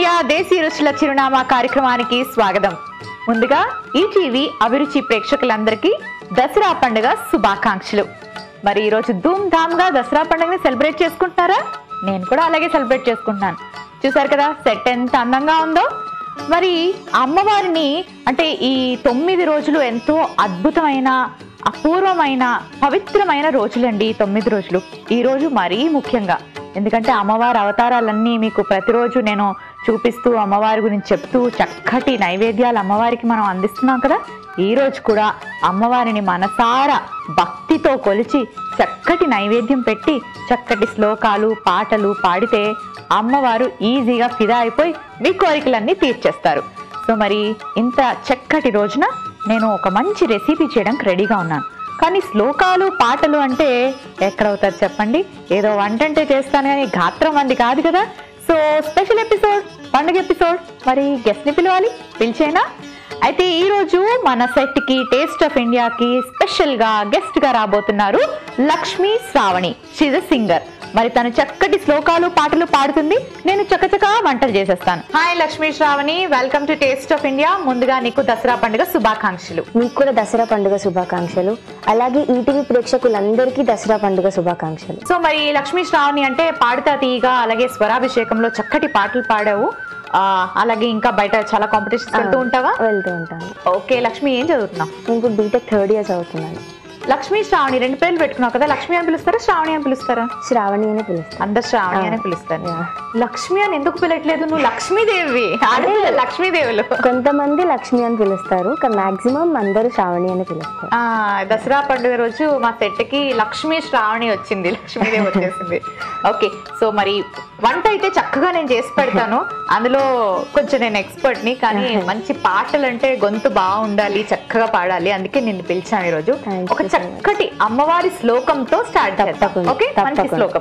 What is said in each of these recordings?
India దేశీ రుచుల చిరునామా కార్యక్రమానికి స్వాగతం ముందుగా ఈటీవీ అభిరుచి ప్రేక్షకులందరికీ దసరా పండుగ శుభాకాంక్షలు మరి ఈరోజు ధూమ్ ధామ్ గా దసరా పండుగని సెలబ్రేట్ చేసుకుంటున్నారా నేను కూడా అలాగే సెలబ్రేట్ చేసుకుంటున్నాను చూసారు కదా సెట్ ఎంత అందంగా ఉందో మరి అమ్మవారిని అంటే ఈ తొమ్మిది రోజులు ఎంతో అద్భుతమైన అపూర్వమైన పవిత్రమైన రోజులండి ఈ తొమ్మిది రోజులు ఈ రోజు మరీ ముఖ్యంగా ఎందుకంటే అమ్మవారి అవతారాలన్నీ మీకు ప్రతిరోజు నేను చూపిస్తూ అమ్మవారి గురించి చెప్తూ చక్కటి నైవేద్యాలు అమ్మవారికి మనం అందిస్తున్నాం కదా ఈ రోజు కూడా అమ్మవారిని మనసారా భక్తితో కొలిచి చక్కటి నైవేద్యం పెట్టి చక్కటి శ్లోకాలు పాటలు పాడితే అమ్మవారు ఈజీగా ఫిదా అయిపోయి మీ కోరికలన్నీ తీర్చేస్తారు సో మరి ఇంత చక్కటి రోజున నేను ఒక మంచి రెసిపీ చేయడానికి రెడీగా ఉన్నాను కానీ శ్లోకాలు పాటలు అంటే ఎక్కడవుతారు చెప్పండి ఏదో వంట అంటే చేస్తాను కానీ గాత్రం మంది కాదు కదా సో స్పెషల్ ఎపిసోడ్ పండుగ ఎపిసోడ్ మరి గెస్ట్ ని పిలవాలి పిలిచేనా అయితే ఈ రోజు మన సెట్ కి టేస్ట్ ఆఫ్ ఇండియాకి స్పెషల్ గా గెస్ట్ గా రాబోతున్నారు లక్ష్మీ శ్రావణి షీజ్ సింగర్ మరి తను చక్కటి శ్లోకాలు పాటలు పాడుతుంది నేను చకచకా వంటలు చేసేస్తాను hi Lakshmi Shravani welcome to taste of India ముందుగా నీకు దసరా పండుగ శుభాకాంక్షలు మీకు కూడా దసరా పండుగ శుభాకాంక్షలు అలాగే ఈటీవీ ప్రేక్షకులందరికీ దసరా పండుగ శుభాకాంక్షలు సో మరి లక్ష్మీ శ్రావణి అంటే పాడుతా తీయగా అలాగే స్వరాభిషేకంలో చక్కటి పాటలు పాడావు ఆ, అలాగే ఇంకా బయట చాలా కాంపిటీషన్స్ వెళ్తూ ఉంటావా వెళ్తూ ఉంటాను ఓకే లక్ష్మి ఏం చదువుతున్నావు నేను ఇప్పుడు బీటెక్ థర్డ్ ఇయర్స్ అవుతున్నాను లక్ష్మీ శ్రావణి రెండు పేర్లు పెట్టుకున్నావు కదా లక్ష్మి అని పిలుస్తారా శ్రావణి అని పిలుస్తారా శ్రావణి అని పిలుస్తాను అందరు శ్రావణి ఆ. అని పిలుస్తారు Yeah. లక్ష్మి అని ఎందుకు పిలట్లేదు నువ్వు లక్ష్మీదేవి ఆడపిల్ల లక్ష్మీదేవులు కొంతమంది లక్ష్మి అని పిలుస్తారు కానీ మాక్సిమం అందరూ శ్రావణి అని పిలుస్తారు ఆ దసరా పండుగ రోజు మా సెట్ కి లక్ష్మీ శ్రావణి వచ్చింది లక్ష్మీదేవి వచ్చేసింది ఓకే సో మరి వంట అయితే చక్కగా నేను చేసి పెడతాను అందులో కొంచెం నేను ఎక్స్పర్ట్ ని కానీ మంచి పాటలు అంటే గొంతు బాగుండాలి చక్కగా పాడాలి అందుకే నిన్ను పిలిచాను ఈరోజు Thank ఒక you so much. చక్కటి అమ్మవారి శ్లోకంతో స్టార్ట్ చేద్దాం తప్పకుండా, ఓకే మంచి తప్పకుండా. శ్లోకం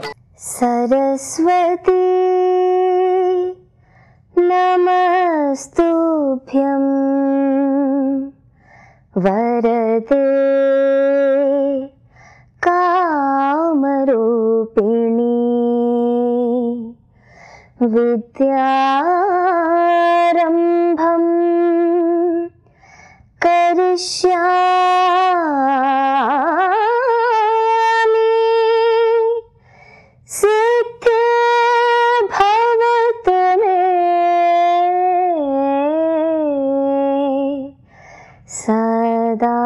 సరస్వతి నమస్తుభ్యం వరదే కామరూపిణి విద్యారంభం కరిష్యామి సిద్ధి భవతు మే సదా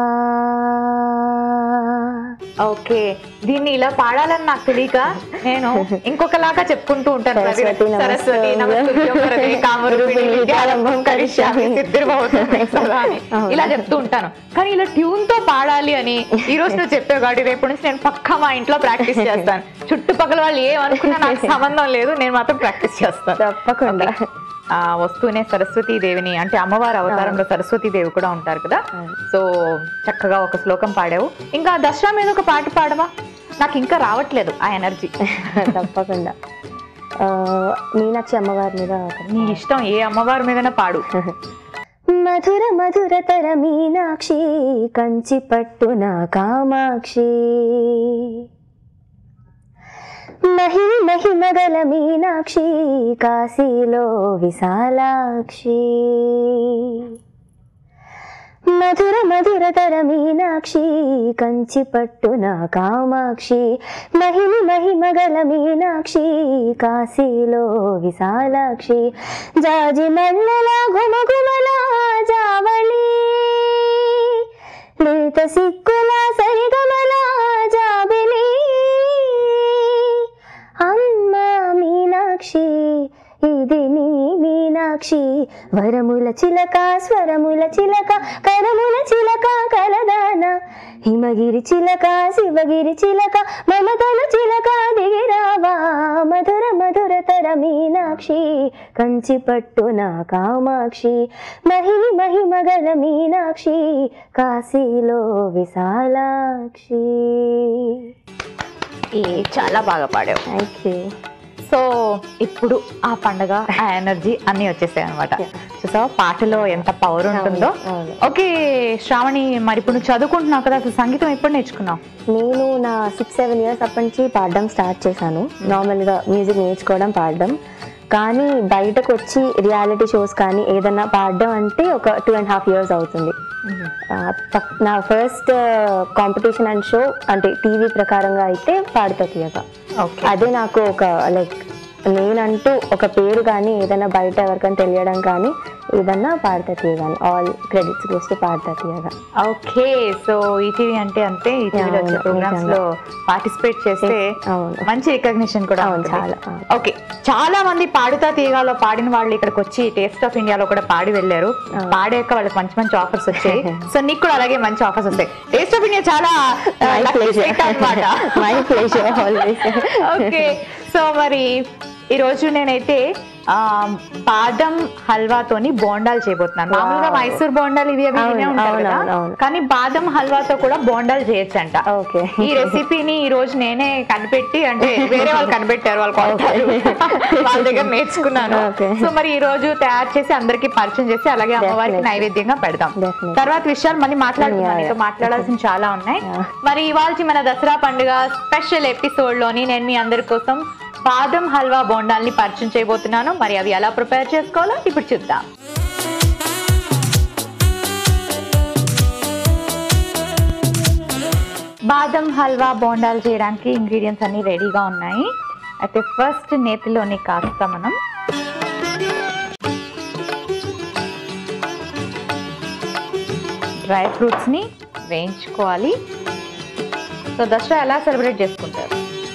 ఓకే దీన్ని ఇలా పాడాలని నాకు తెలియక నేను ఇంకొకలాగా చెప్పుకుంటూ ఉంటాను సరస్వతి సరస్వతి నమస్తుభ్యం వరదే కామరూపిణి విద్యారంభం కరిష్యామి సిద్ధిర్భవతు మే సదా అని. అవును. ఇలా చెప్తూ ఉంటాను కానీ ఇలా ట్యూన్ తో పాడాలి అని ఈ రోజు నువ్వు చెప్పావు కాబట్టి రేపు నుంచి నేను పక్కా మా ఇంట్లో ప్రాక్టీస్ చేస్తాను చుట్టుపక్కల వాళ్ళు ఏమనుకున్నా నాకు సంబంధం లేదు నేను మాత్రం ప్రాక్టీస్ చేస్తాను తప్పకుండా ఆ వస్తూనే సరస్వతీ దేవిని అంటే అమ్మవారి అవతారంలో సరస్వతీ దేవి కూడా ఉంటారు కదా అవును. సో చక్కగా ఒక శ్లోకం పాడావు ఇంకా దసరా మీద ఒక పాట పాడవా నాకు ఇంకా రావట్లేదు ఆ ఎనర్జీ తప్పకుండా ఆ, మీనాక్షి అమ్మవారి మీద ఒక నీ ఇష్టం ఏ అమ్మవారి మీదైనా పాడు మధుర మధుర తర మీనాక్షి కంచి పట్టున కామాక్షి మహిమ మహిమగల మీనాక్షి కాశీలో విశాలాక్షి మధుర మధుర తర మీనాక్షి కంచి పట్టున కామాక్షి మహిమ మహిమగల మీనాక్షి కాశీలో విశాలాక్షి జాజి మల్లెల గుమగుమల జావళి లేత సిక్కుల సరిగమల జాబిలి అమ్మ మీనాక్షి ఇది నీ మీనాక్షి వరముల చిలక స్వరముల చిలక కరముల చిలక కలదాన హిమగిరి చిలక శివగిరి చిలక మమతల చిలక దిగిరావా మధుర మధుర తర మీనాక్షి కంచి పట్టున కామాక్షి మహిమి మహిమగల మీనాక్షి కాశీలో విశాలాక్షి ఏ చాలా బాగా పాడావు థ్యాంక్ యూ సో ఇప్పుడు ఆ పండగ ఆ ఎనర్జీ అన్ని వచ్చేసాయి అనమాట Yeah. చూసావా పాటలో ఎంత పవర్ ఉంటుందో అవును, అవును. ఓకే శ్రావణి మరి ఇప్పుడు నువ్వు చదువుకుంటున్నావు కదా అసలు సంగీతం ఎప్పుడు నేర్చుకున్నావు నేను నా సిక్స్ సెవెన్ ఇయర్స్ అప్పటి నుంచి పాడడం స్టార్ట్ చేశాను నార్మల్గా మ్యూజిక్ నేర్చుకోవడం పాడడం కానీ బయటకు వచ్చి రియాలిటీ షోస్ కానీ ఏదన్నా పాడడం అంటే ఒక టూ అండ్ హాఫ్ ఇయర్స్ అవుతుంది ఆ, తక్- నా ఫస్ట్ కాంపిటీషన్ అండ్ షో అంటే టీవీ ప్రకారంగా అయితే పాడుతా తీయగా ఓకే అదే నాకు ఒక లైక్ నేనంటూ ఒక పేరు కానీ ఏదైనా బయట ఎవరికైనా తెలియడం కానీ ఏదన్నా పాడతా తీయగాని ఆల్ క్రెడిట్స్ వస్తే పాడతా తీయగా ఓకే సో ఈటీవీ అంటే అంతే ఈటీవీలో వచ్చే అవును, ప్రోగ్రామ్స్ లో పార్టిసిపేట్ చేస్తే అవును. మంచి రికగ్నిషన్ కూడా అవును, ఉంటుంది. చాలా, అవును. ఓకే చాలా మంది పాడుతా తీయగాలో పాడిన వాళ్ళు ఇక్కడికి వచ్చి టేస్ట్ ఆఫ్ ఇండియాలో కూడా పాడి వెళ్ళారు పాడాక వాళ్ళకి మంచి మంచి ఆఫర్స్ వచ్చాయి సో నీకు కూడా అలాగే మంచి ఆఫర్స్ వస్తాయి టేస్ట్ ఆఫ్ ఇండియా చాలా మై ప్లేజర్ అనమాట my pleasure always okay so మరి ఈరోజు నేనైతే ఆ, బాదం హల్వాతోని బోండాలు చేయబోతున్నాను మామూలుగా మైసూర్ బోండాలు ఇవి అవి వినే అవును, ఉంటారు అవును, కదా అవును, అవును. కానీ బాదం హల్వాతో కూడా బోండాలు చేయొచ్చంట ఓకే ఈ రెసిపీని ఈ రోజు నేనే కనిపెట్టి అంటే వేరే వాళ్ళు కనిపెట్టారు వాళ్ళు కొంటారు వాళ్ళ దగ్గర నేర్చుకున్నాను Okay. సో మరి ఈ రోజు తయారు చేసి అందరికి పరిచయం చేసి అలాగే అమ్మవారికి Definitely. నైవేద్యంగా పెడదాం Definitely. తర్వాత విషయాలు మళ్ళీ మాట్లాడుతున్నాను Yeah, నీతో yeah. మాట్లాడాల్సిన చాలా ఉన్నాయి Yeah. మరి ఇవాళ మన దసరా పండుగ స్పెషల్ ఎపిసోడ్ లోని నేను మీ అందరి కోసం బాదం హల్వా బోండాల్ని పరిచయం చేయబోతున్నాను మరి అవి ఎలా ప్రిపేర్ చేసుకోవాలో ఇప్పుడు చూద్దాం బాదం హల్వా బోండాలు చేయడానికి ఇంగ్రీడియంట్స్ అన్ని రెడీగా ఉన్నాయి అయితే ఫస్ట్ నేతిలోని కాస్త మనం డ్రై ఫ్రూట్స్ని వేయించుకోవాలి సో దసరా ఎలా సెలబ్రేట్ చేసుకుంటారు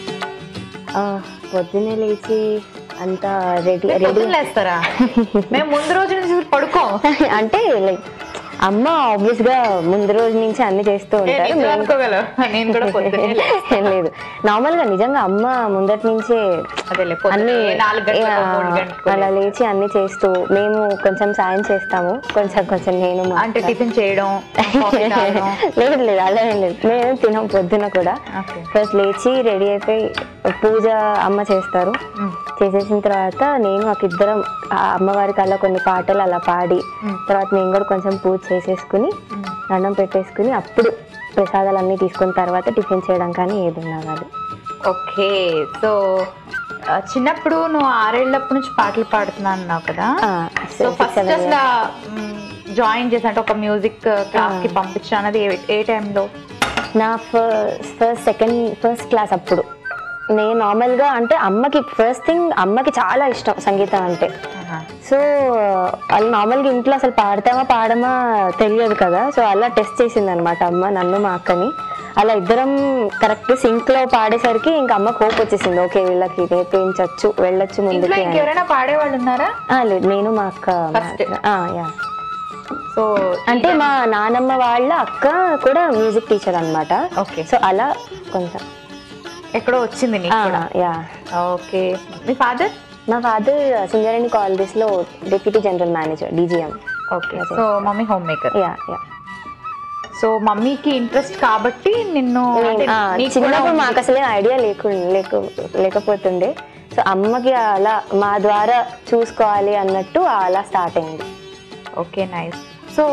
పొద్దున్నే లేచి అంతా రెడీ రెడీ పొద్దున్న లేస్తారా మేము ముందు రోజు నుంచి పడుకోం అంటే లైక్ అమ్మ ఆబ్వియస్ గా ముందు రోజు నుంచి అన్ని చేస్తూ ఏ, ఉంటారు నిజం మేము- అనుకోగలవు నేను కూడా పొద్దున్నే లేస్తా. ఏం లేదు నార్మల్ గా నిజంగా అమ్మ ముందటి నుంచే అదేలే అన్ని పొద్దున్నే నాలుగు గంటలకు మూడు ఆ, గంటలకు అలా లేచి అన్ని చేస్తూ మేము కొంచెం సాయం చేస్తాము కొంచెం కొంచెం నేను మా అంటే అక్క. టిఫిన్ చేయడం కాఫీ తాగడం లేదు లేదు అలా ఏం లేదు మేము తినాం పొద్దున కూడా ఓకే ఫస్ట్ లేచి రెడీ అయిపోయి పూజ అమ్మ చేస్తారు మ్మ్. చేసేసిన తర్వాత నేను మాకిద్దరం ఆ అమ్మవారికి అలా కొన్ని పాటలు అలా పాడి మ్మ్. తర్వాత మేము కూడా కొంచెం పూజ చేసేసుకుని మ్మ్. దండం పెట్టేసుకుని అప్పుడు ప్రసాదాలు అన్నీ తీసుకున్న తర్వాత టిఫిన్ చేయడం కానీ ఏది ఉన్నా కానీ ఓకే సో ఆ, చిన్నప్పుడు నువ్వు ఆరేళ్ళప్పటి నుంచి పాటలు పాడుతున్నాను అన్నావు కదా ఆ, సో six, ఫస్ట్ seven అసలు జాయిన్ చేసి అంటే ఒక మ్యూజిక్ క్లాస్ కి పంపించా అన్నది ఏ- ఏ టైంలో నా first first second first class అప్పుడు నేను నార్మల్గా అంటే అమ్మకి ఫస్ట్ థింగ్ అమ్మకి చాలా ఇష్టం సంగీతం అంటే సో వాళ్ళు నార్మల్గా ఇంట్లో అసలు పాడతామా పాడమా తెలియదు కదా సో అలా టెస్ట్ చేసింది అనమాట అమ్మ నన్ను మా అక్కని అలా ఇద్దరం కరెక్ట్ సింక్ లో పాడేసరికి ఇంకా అమ్మ కోప్ వచ్చేసింది ఓకే వీళ్ళకి నేర్పించవచ్చు వెళ్ళొచ్చు ఇంట్లో ముందుకి అని. ఇంకెవరైనా పాడేవాళ్ళు ఉన్నారా ఆ, లేదు నేను మా అక్క First. ఆ, yeah. సో అంటే మా నానమ్మ వాళ్ళ అక్క కూడా మ్యూజిక్ టీచర్ అన్నమాట ఓకే సో అలా కొంచెం ఎక్కడో వచ్చింది నీకు కూడా యా ఓకే మీ ఫాదర్ మా ఫాదర్ సింగరేణి కాలేజెస్ లో deputy general manager DGM okay so mummy homemaker yeah yeah so మమ్మీకి ఇంట్రెస్ట్ కాబట్టి నిన్ను అంటే నీకు కూడా చిన్నప్పుడు ఉంది. మాకు అసలే ఐడియా లేకుండా లేక లేకపోతుండే సో అమ్మకి అలా మా ద్వారా చూసుకోవాలి అన్నట్టు అలా స్టార్ట్ అయింది ఓకే నైస్ సో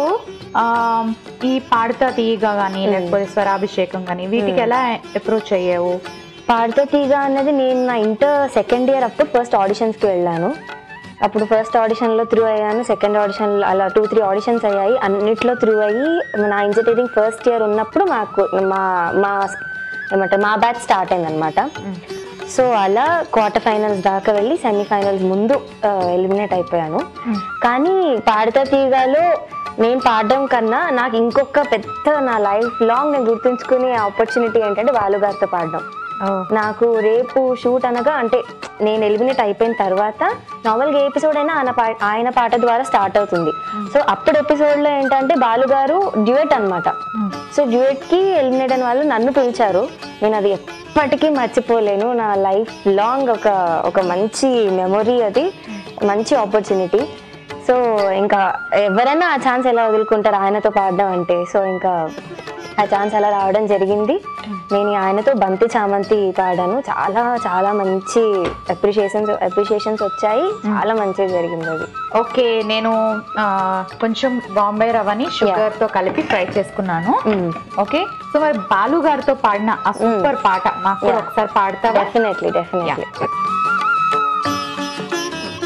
ఈ పాడుతా తీయగా కానీ లేకపోతే స్వరాభిషేకం కానీ వీటికి ఎలా అప్రోచ్ అయ్యావు పాడుతూ తీగ అన్నది నేను నా ఇంటర్ సెకండ్ ఇయర్ అప్పుడు ఫస్ట్ ఆడిషన్స్కి వెళ్ళాను అప్పుడు ఫస్ట్ ఆడిషన్లో త్రూ అయ్యాను సెకండ్ ఆడిషన్ అలా టూ త్రీ ఆడిషన్స్ అయ్యాయి అన్నిట్లో త్రూ అయ్యి నా ఇంజనీరింగ్ ఫస్ట్ ఇయర్ ఉన్నప్పుడు మాకు మా మా ఏమంటారు మా బ్యాచ్ స్టార్ట్ అయిందనమాట సో అలా క్వార్టర్ ఫైనల్స్ దాకా వెళ్ళి సెమీఫైనల్స్ ముందు ఎలిమినేట్ అయిపోయాను కానీ పాడతా తీగాలో నేను పాడడం కన్నా నాకు ఇంకొక పెద్ద నా లైఫ్ లాంగ్ నేను గుర్తుంచుకునే ఆపర్చునిటీ ఏంటంటే బాలుగారితో పాడడం నాకు రేపు షూట్ అనగా అంటే నేను ఎలిమినేట్ అయిపోయిన తర్వాత నార్మల్గా ఏ ఎపిసోడ్ అయినా ఆయన పా ఆయన పాట ద్వారా స్టార్ట్ అవుతుంది సో అప్పుడు ఎపిసోడ్లో ఏంటంటే బాలుగారు డ్యూయట్ అనమాట సో డ్యూయట్కి ఎలిమినేట్ అయిన వాళ్ళు నన్ను పిలిచారు నేను అది ఎప్పటికీ మర్చిపోలేను నా లైఫ్ లాంగ్ ఒక ఒక మంచి మెమొరీ అది మంచి ఆపర్చునిటీ సో ఇంకా ఎవరైనా ఆ ఛాన్స్ ఎలా వదులుకుంటారు ఆయనతో పాడడం అంటే సో ఇంకా ఆ ఛాన్స్ అలా రావడం జరిగింది నేను ఆయనతో బంతి చామంతి పాడాను చాలా చాలా మంచి అప్రిషియేషన్స్ అప్రిషియేషన్స్ వచ్చాయి చాలా మంచిగా జరిగింది అది ఓకే నేను ఆ, కొంచెం బాంబే రవ్వని షుగర్ తో కలిపి ఫ్రై చేసుకున్నాను ఓకే సో మరి బాలు గారితో పాడిన ఆ సూపర్ పాట మాకు కూడా Yeah. ఒకసారి పాడతావా డెఫినెట్లీ డెఫినెట్లీ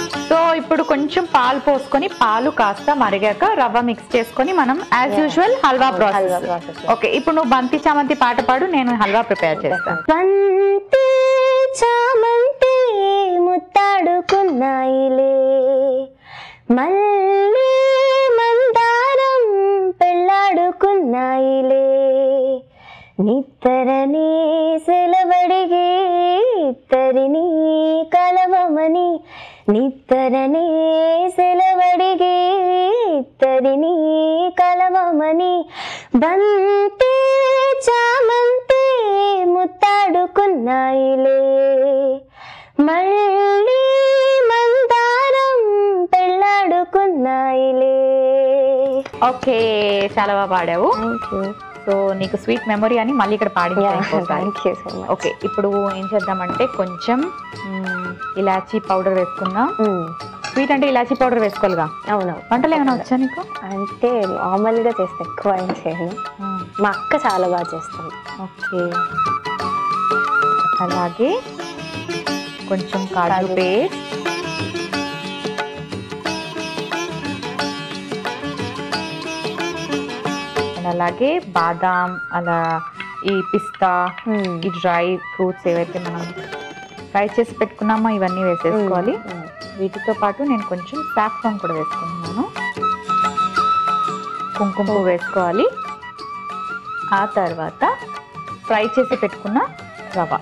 ఇప్పుడు కొంచెం పాలు పోసుకొని పాలు కాస్త మరిగాక రవ్వ మిక్స్ చేసుకొని మనం as Yeah. Usual halwa halwa process process okay ఇప్పుడు నువ్వు బంతి చామంతి పాట పాడు నేను హల్వా ప్రిపేర్ చేస్తాను బంతి చామంతి ముత్తాడుకున్నాయిలే మళ్ళీ మందారం పెళ్ళాడుకున్నాయిలే నిత్తరని సెలవడిగి ఇద్దరిని కలవమని నిత్తరని సెలవడిగి ఇద్దరిని కలవమని బంతి చామంతి ముత్తాడుకున్నాయిలే మళ్ళీ మందారం పెళ్ళాడుకున్నాయిలే ఓకే చాలా బాగా పాడావు థ్యాంక్ యూ సో నీకు స్వీట్ మెమరీ అని మళ్ళీ ఇక్కడ పాడించాను ఇంకోసారి. Thank you so much okay ఇప్పుడు ఏం చేద్దామంటే కొంచెం మ్మ్, ఇలాచీ పౌడర్ వేసుకుందాం స్వీట్ అంటే ఇలాచీ పౌడర్ వేసుకోవాలిగా అవునవును వంటలు ఏమైనా వచ్చా నీకు అంటే నార్మల్గా చేస్తే ఎక్కువ ఏం చేయను మా అక్క చాలా బాగా చేస్తుంది ఓకే అలాగే కొంచెం కాజు కాజు. పేస్ట్ అండ్ అలాగే బాదాం అలా ఈ పిస్తా ఈ డ్రై ఫ్రూట్స్ ఏవైతే మనం ఫ్రై చేసి పెట్టుకున్నామో ఇవన్నీ వేసేసుకోవాలి వీటితో పాటు నేను కొంచెం సాఫ్రాన్ కూడా వేసుకుంటున్నాను కుంకుమ పువ్వు వేసుకోవాలి ఆ తర్వాత ఫ్రై చేసి పెట్టుకున్న రవ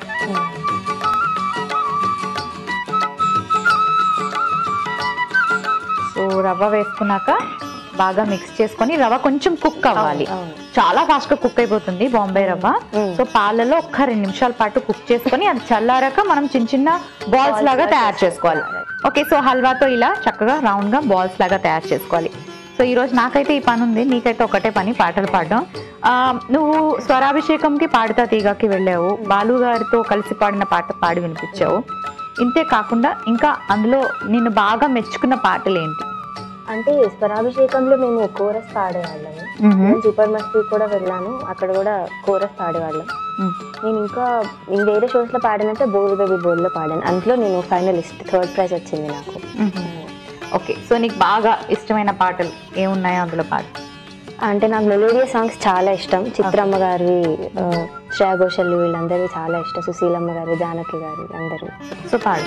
సో రవ్వ వేసుకున్నాక బాగా మిక్స్ చేసుకొని రవ కొంచెం కుక్ అవ్వాలి అవును. చాలా ఫాస్ట్ గా కుక్ అయిపోతుంది బాంబే రవ్వ మ్మ్. సో పాలలో ఒక్క రెండు నిమిషాల పాటు కుక్ చేసుకొని అది చల్లారాక మనం చిన్న చిన్న బాల్స్ లాగా తయారు చేసుకోవాలి ఓకే సో హల్వాతో ఇలా చక్కగా రౌండ్ గా బాల్స్ లాగా తయారు చేసుకోవాలి సో ఈ రోజు నాకైతే ఈ పని ఉంది నీకైతే ఒకటే పని పాటలు పాడడం ఆ, నువ్వు స్వరాభిషేకంకి పాడుతా తీగకి వెళ్ళావు బాలు గారితో కలిసి పాడిన పాట పాడి వినిపించావు ఇంతే కాకుండా ఇంకా అందులో నిన్ను బాగా మెచ్చుకున్న పాటలు ఏంటి అంటే స్వరాభిషేకంలో మేము కోరస్ పాడేవాళ్ళము నేను సూపర్ మస్తీ కూడా వెళ్ళాను అక్కడ కూడా కోరస్ పాడేవాళ్ళం మ్మ్. నేను ఇంకా నేను వేరే షోస్ లో పాడినట్టే బోల్ బేబీ బోల్ లో పాడాను అందులో నేను ఫైనలిస్ట్ థర్డ్ ప్రైజ్ వచ్చింది నాకు ఓకే సో నీకు బాగా ఇష్టమైన పాటలు ఏమున్నాయో అందులో పాడు అంటే నాకు మెలోడియస్ సాంగ్స్ చాలా ఇష్టం చిత్రమ్మ గారివి ఆ, శ్రేయా ఘోషల్ వీళ్ళందరివి చాలా ఇష్టం సుశీలమ్మ గారు జానకి గారు అందరూ సో పాడు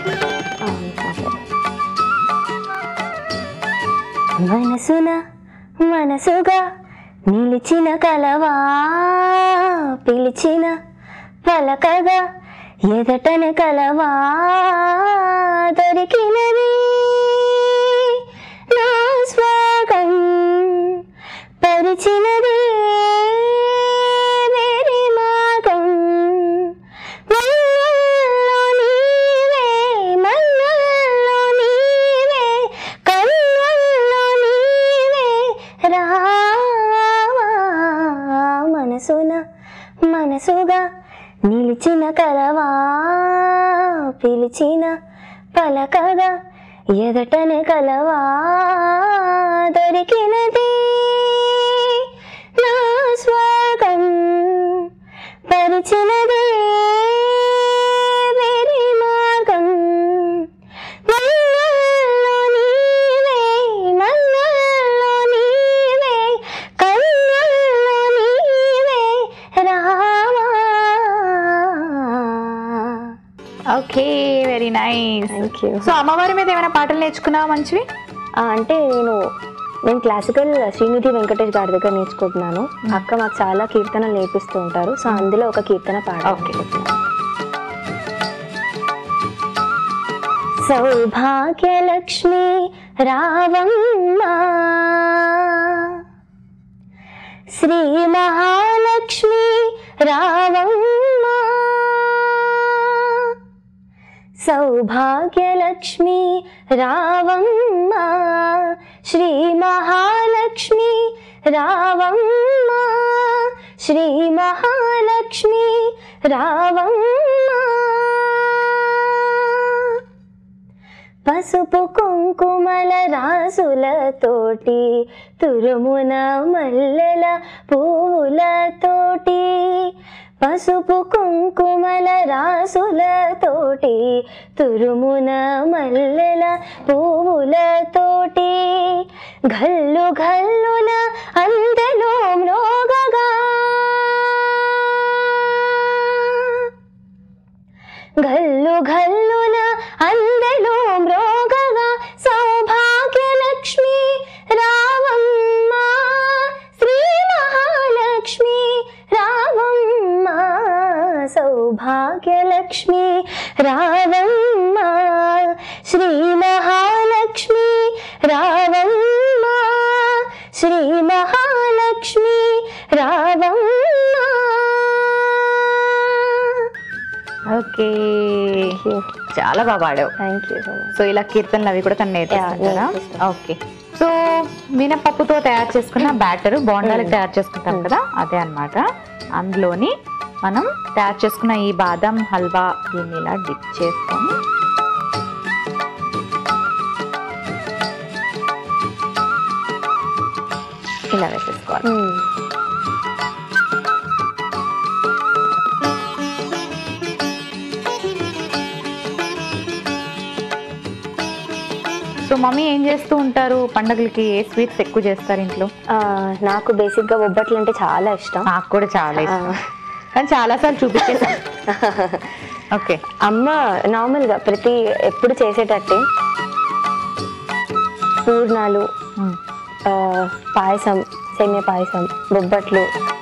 మనసున మనసుగా నిలిచిన కలవా పిలిచిన పలకగా ఎదటన కలవా దొరికినది నా స్వర్గం పరిచినది వేరే మార్గం మన్నల్లో నీవే మన్నల్లో నీవే కన్నుల్లో నీవే రావా మనసున మనసుగా నిలిచిన కలవా పిలిచిన పలకగా ఎదటనే కలవా దొరికినది నా స్వర్గం పరిచినది వేరే మార్గం మన్నల్లో నీవే మన్నల్లో నీవే కన్నుల్లో నీవే రావా okay very nice thank you so అమ్మవారి మీద ఏమైనా పాటలు నేర్చుకున్నావా మంచివి అంటే నేను నేను క్లాసికల్ శ్రీనిధి వెంకటేష్ గారి దగ్గర నేర్చుకుంటున్నాను అక్క మాకు చాలా కీర్తనలు నేర్పిస్తూ ఉంటారు సో అందులో ఒక కీర్తన పాడ Okay. సౌభాగ్యలక్ష్మి రావమ్మ శ్రీ మహాలక్ష్మి రావమ్మ సౌభాగ్యలక్ష్మి రావమ్మ శ్రీ మహాలక్ష్మి రావమ్మ శ్రీ మహాలక్ష్మి రావమ్మ పసుపు కుంకుమల రాసులతోటి తురుమున మల్లెల పూలతోటి పసుపు కుంకుమల రాసులతోటి తురుమున మల్లెల పువ్వులతోటి గల్లు గల్లున అందెలో మ్రోగగా గల్లు గల్లున అందెలో మ్రోగగా సౌభాగ్యలక్ష్మి రావమ్మ శ్రీ మహాలక్ష్మి రావమ్మ సౌభాగ్యలక్ష్మి రావమ్మ శ్రీ మహాలక్ష్మి రావమ్మ శ్రీ మహాలక్ష్మి రావమ్మ ఓకే చాలా బాగా పాడావు thank you so much so ఇలా కీర్తనలు అవి కూడా తను నేర్పిస్తుంటారా నేర్పిస్తాను. ఓకే సో మినపప్పుతో తయారు చేసుకున్న బ్యాటర్ బోండాలకు తయారు చేసుకుంటాం కదా అదే అన్నమాట అందులోని మనం తయారు చేసుకున్న ఈ బాదం హల్వా దీన్ని ఇలా డిప్ చేసుకొని ఇలా వేసేసుకోవాలి సో మమ్మీ ఏం చేస్తూ ఉంటారు పండగలకి ఏ స్వీట్స్ ఎక్కువ చేస్తారు ఇంట్లో నాకు బేసిక్గా బొబ్బట్లు అంటే చాలా ఇష్టం నాకు కూడా చాలా ఇష్టం కానీ చాలాసార్లు చూపించేసాను ఓకే అమ్మ నార్మల్గా ప్రతి ఎప్పుడు చేసేటట్టే పూర్ణాలు ఆ, పాయసం సేమియా పాయసం బొబ్బట్లు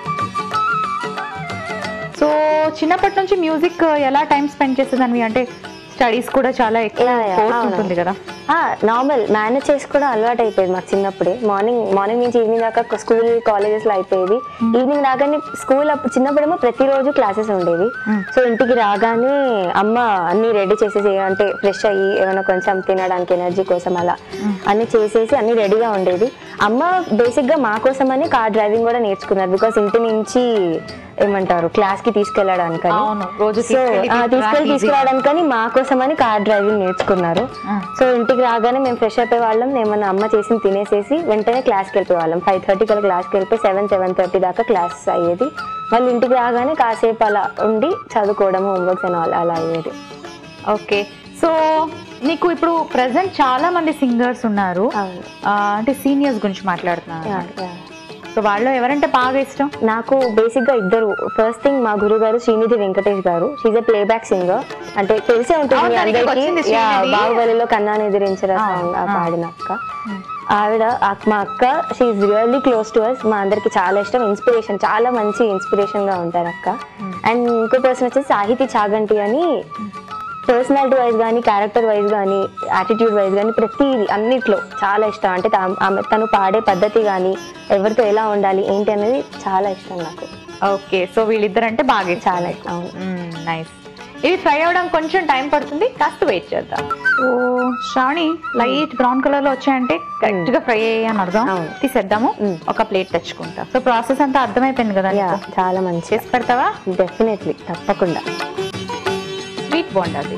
సో చిన్నప్పటి నుంచి మ్యూజిక్ ఎలా టైం స్పెండ్ చేసేదాన్ని అంటే స్టడీస్ కూడా చాలా ఎక్కువ Yeah, yeah, ఫోర్స్ అవును. ఉంటుంది కదా నార్మల్ మేనేజ్ చేసి కూడా అలవాటు అయిపోయేది మాకు చిన్నప్పుడే మార్నింగ్ మార్నింగ్ నుంచి ఈవినింగ్ దాకా స్కూల్ కాలేజెస్లో అయిపోయేది ఈవినింగ్ రాగానే స్కూల్ అప్పుడు చిన్నప్పుడేమో ప్రతిరోజు క్లాసెస్ ఉండేవి Mm. సో ఇంటికి రాగానే అమ్మ అన్ని రెడీ చేసేసి అంటే ఫ్రెష్ అయ్యి ఏమైనా కొంచెం తినడానికి ఎనర్జీ కోసం అలా అన్ని చేసేసి అన్ని రెడీగా ఉండేది అమ్మ బేసిక్గా మా కోసమని కార్ డ్రైవింగ్ కూడా నేర్చుకున్నారు బికాస్ ఇంటి నుంచి ఏమంటారు క్లాస్ కి తీసుకెళ్ళడానికి అవును, రోజు సో తీసుకెళ్ళి తీసుకెళ్ళి తీసుకురావడానికి తీసుకురావడానికని మా కోసమని కార్ డ్రైవింగ్ నేర్చుకున్నారు Ah. సో ఇంటికి రాగానే మేము ఫ్రెష్ అయిపోయే వాళ్ళం ఏమన్నా అమ్మ చేసి తినేసేసి వెంటనే క్లాస్కి వెళ్ళిపోయే వాళ్ళం ఫైవ్ థర్టీ కల్లా క్లాస్కి వెళ్ళిపోయి సెవెన్ సెవెన్ థర్టీ దాకా క్లాస్ అయ్యేది మళ్ళీ ఇంటికి రాగానే కాసేపు అలా ఉండి చదువుకోవడం హోంవర్క్స్ అని అలా అలా అయ్యేది ఓకే సో నీకు ఇప్పుడు ప్రెసెంట్ చాలా మంది సింగర్స్ ఉన్నారు అవును ఆ, అంటే సీనియర్స్ గురించి మాట్లాడుతున్నారు Yeah, yeah. సో వాళ్ళు ఎవరంటే బాగా ఇష్టం నాకు బేసిక్ గా ఇద్దరు ఫస్ట్ థింగ్ మా గురువు గారు శ్రీనిధి వెంకటేష్ గారు షీజ్ ప్లే బ్యాక్ సింగర్ అంటే తెలిసే ఉంటుంది అవును, మీ తనకి అందరికీ వచ్చింది యా, శ్రీనిధి. బాహుబలిలో కన్నాను ఎదిరించరా ఆ, సాంగ్ ఆ. పాడిన అక్క ఆవిడ ఆ- మా అక్క she really close to us మా అందరికి చాలా ఇష్టం ఇన్స్పిరేషన్ చాలా మంచి ఇన్స్పిరేషన్ గా ఉంటారు అక్క అండ్ ఇంకో పర్సన్ వచ్చేసి సాహితీ చాగంటి అని పర్సనాలిటీ వైజ్ కానీ క్యారెక్టర్ వైజ్ కానీ యాటిట్యూడ్ వైజ్ కానీ ప్రతిదీ అన్నిట్లో చాలా ఇష్టం అంటే తా- ఆమె తను పాడే పద్ధతి కానీ ఎవరితో ఎలా ఉండాలి ఏంటి అనేది చాలా ఇష్టం నాకు ఓకే సో వీళ్ళిద్దరు అంటే బాగా ఇష్టం చాలా ఇష్టం అవును నైస్ ఇది ఫ్రై అవ్వడం కొంచెం టైం పడుతుంది కాస్త వెయిట్ చేద్దాం so Shravani light brown colour లో వచ్చాయంటే కరెక్ట్ గా ఫ్రై అయ్యాయని అర్థం అవును. తీసేద్దాము Mm. ఒక ప్లేట్ తెచ్చుకుంటా సో ప్రాసెస్ అంతా అర్థమైపోయింది కదా యా నీకు? చాలా మంచి చేసి పెడతావా డెఫినెట్లీ తప్పకుండా స్వీట్ బాగుండదు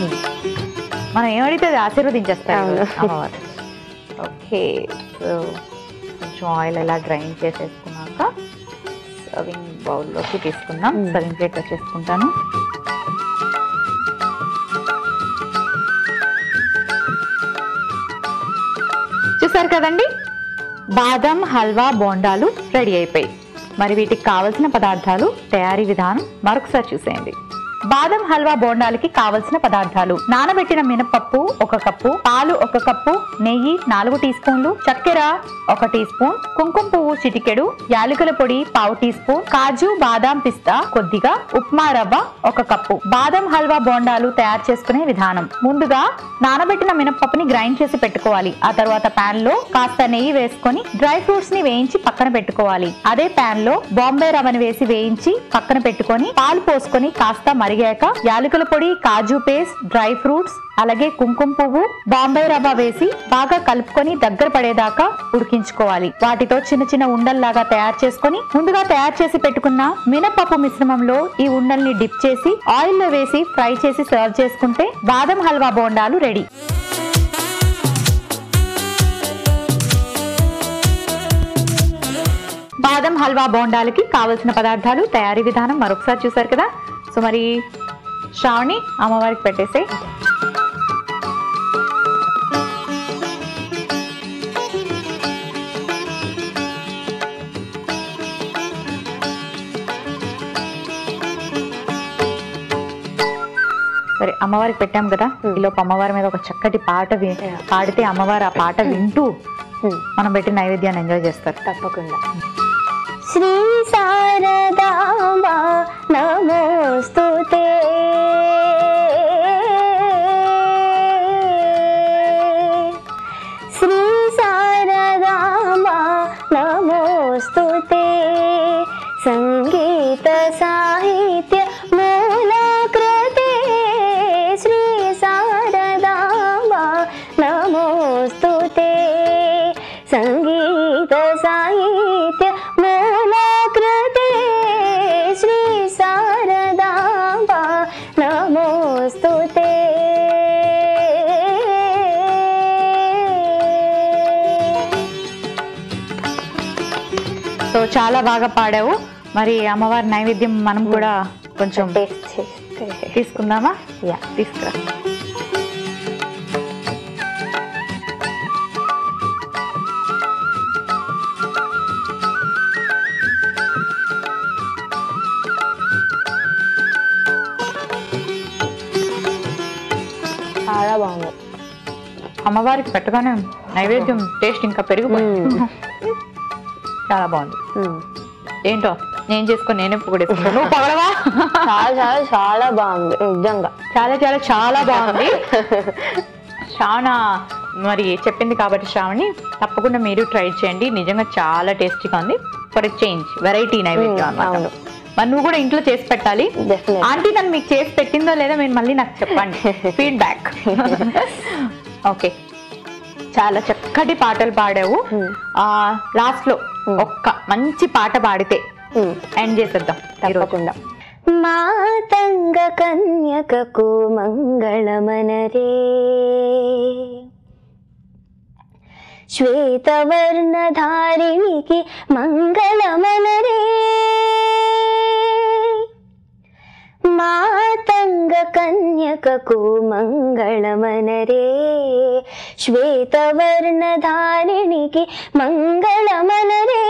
మనం ఏమడితే అది ఆశీర్వదించేస్తాం అవును. అమ్మవారు ఓకే సో కొంచెం ఆయిల్ ఎలా గ్రైండ్ చేసేసుకున్నాక సర్వింగ్ బౌల్లోకి తీసుకుందాం Mm. సర్వింగ్ ప్లేట్లో చేసుకుంటాను చూసారు కదండి బాదం హల్వా బోండాలు రెడీ అయిపోయి మరి వీటికి కావలసిన పదార్థాలు తయారీ విధానం మరొకసారి చూసేయండి బాదం హల్వా బోండాలకి కావలసిన పదార్థాలు నానబెట్టిన మినపప్పు ఒక కప్పు పాలు ఒక కప్పు నెయ్యి నాలుగు టీ స్పూన్లు చక్కెర ఒక టీ స్పూన్ కుంకుమ పువ్వు చిటికెడు యాలకుల పొడి పావు టీ స్పూన్ కాజు బాదాం పిస్తా కొద్దిగా ఉప్మా రవ్వ ఒక కప్పు బాదం హల్వా బోండాలు తయారు చేసుకునే విధానం ముందుగా నానబెట్టిన మినపప్పుని గ్రైండ్ చేసి పెట్టుకోవాలి ఆ తర్వాత పాన్ లో కాస్త నెయ్యి వేసుకొని డ్రై ఫ్రూట్స్ ని వేయించి పక్కన పెట్టుకోవాలి అదే పాన్ లో బాంబే రవ్వని వేసి వేయించి పక్కన పెట్టుకొని పాలు పోసుకొని కాస్త మరిగాక యాలకుల పొడి కాజు పేస్ట్ డ్రై ఫ్రూట్స్ అలాగే కుంకుమ పువ్వు బాంబే రవ్వ వేసి బాగా కలుపుకొని దగ్గర పడేదాకా ఉడికించుకోవాలి వాటితో చిన్న చిన్న ఉండల్లాగా తయారు చేసుకొని ముందుగా తయారు చేసి పెట్టుకున్న మినపప్పు మిశ్రమంలో ఈ ఉండల్ని డిప్ చేసి ఆయిల్ లో వేసి ఫ్రై చేసి సర్వ్ చేసుకుంటే బాదం హల్వా బోండాలు రెడీ బాదం హల్వా బోండాలకి కావలసిన పదార్థాలు తయారీ విధానం మరొకసారి చూసారు కదా సో మరి శ్రావణి అమ్మవారికి పెట్టేసే సరే అమ్మవారికి పెట్టాం కదా Hmm. ఈలోపు అమ్మవారి మీద ఒక చక్కటి పాట వి- పాడితే అమ్మవారు ఆ పాట వింటూ Hmm. మనం పెట్టిన నైవేద్యాన్ని ఎంజాయ్ చేస్తారు తప్పకుండా శ్రీ శారదాంబా నమోస్తుతే శ్రీ శారదాంబా నమోస్తుతే సంగీత సాహిత్య మూలకృతే శ్రీ శారదాంబా నమోస్తుతే సంగీత సాహిత్య మూలకృతే శ్రీ శారదాంబా నమోస్తుతే సో చాలా బాగా పాడావు మరి అమ్మవారి నైవేద్యం మనం కూడా కొంచెం టేస్ట్ చేస్తే తీసుకుందామా యా తీసుకురా చాలా బాగుంది అమ్మవారికి పెట్టగానే నైవేద్యం టేస్ట్ ఇంకా పెరిగిపోయింది చాలా బాగుంది మ్మ్. ఏంటో నేను చేసుకొని నేనే పొగడేసుకున్నాను నువ్వు పొగడవా చాలా చాలా చాలా బాగుంది నిజంగా చాలా చాలా చాలా బాగుంది చాలా మరి చెప్పింది కాబట్టి శ్రావణి తప్పకుండా మీరు ట్రై చేయండి నిజంగా చాలా టేస్టీగా ఉంది ఫర్ చేంజ్ వెరైటీ నైవేద్యం మ్మ్, అన్నమాట అవును. మరి నువ్వు కూడా ఇంట్లో చేసి పెట్టాలి డెఫినెట్ ఆంటీ నన్ను మీకు చేసి పెట్టిందో లేదో మీరు మళ్ళీ నాకు చెప్పండి ఫీడ్బ్యాక్ ఓకే చాలా చక్కటి పాటలు పాడావు Hmm. ఆ లాస్ట్ లో ఒక్క మంచి పాట పాడితే ఎండ్ చేసేద్దాం ఈరోజు. తప్పకుండా మాతంగ కన్యకకు మంగళమనరే శ్వేతవర్ణధారిణికి మంగళమనరే మాతంగ కన్యకకు మంగళమనరే శ్వేతవర్ణధారిణికి మంగళమనరే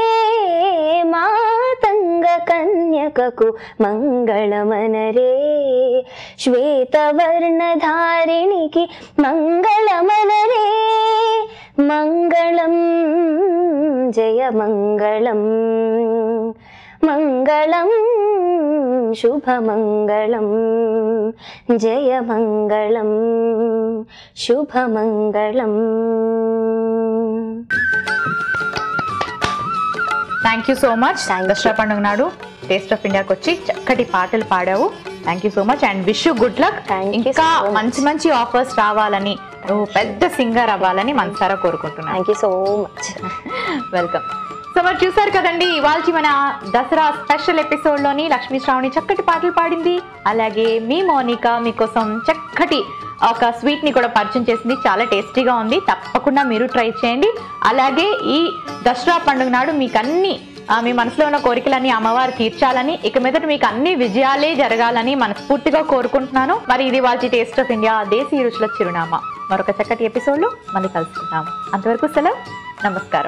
మాతంగ కన్యకకు మంగళమనరే శ్వేతవర్ణధారిణికి మంగళమనరే మంగళం జయ మంగళం మంగళం శుభమంగళం జయ మంగళం శుభమంగళం thank you so much Thank you. Dasara పండుగ నాడు టేస్ట్ ఆఫ్ ఇండియాకి వచ్చి చక్కటి పాటలు పాడావు thank you so much and wish you good luck Thank you ఇంకా so much. మంచి మంచి ఆఫర్స్ రావాలని నువ్వు పెద్ద సింగర్ అవ్వాలని మనసారా కోరుకుంటున్నాను thank you so much welcome so మరి చూసారు కదండి ఇవాళ మన దసరా స్పెషల్ ఎపిసోడ్ లోని లక్ష్మీ శ్రావణి చక్కటి పాటలు పాడింది అలాగే మీ మోనిక మీకోసం చక్కటి ఒక స్వీట్ ని కూడా పరిచయం చేసింది చాలా టేస్టీగా ఉంది తప్పకుండా మీరు ట్రై చేయండి అలాగే ఈ దసరా పండుగ నాడు మీకు అన్ని ఆ, మీ మనసులో ఉన్న కోరికలన్నీ అమ్మవారు తీర్చాలని ఇక మీదట మీకు అన్ని విజయాలే జరగాలని మనస్ఫూర్తిగా కోరుకుంటున్నాను మరి ఇది వాళ్ళ టేస్ట్ ఆఫ్ ఇండియా దేశీయ రుచుల చిరునామా మరొక చక్కటి ఎపిసోడ్ లో మళ్ళీ కలుసుకుందాం అంతవరకు సెలవు నమస్కారం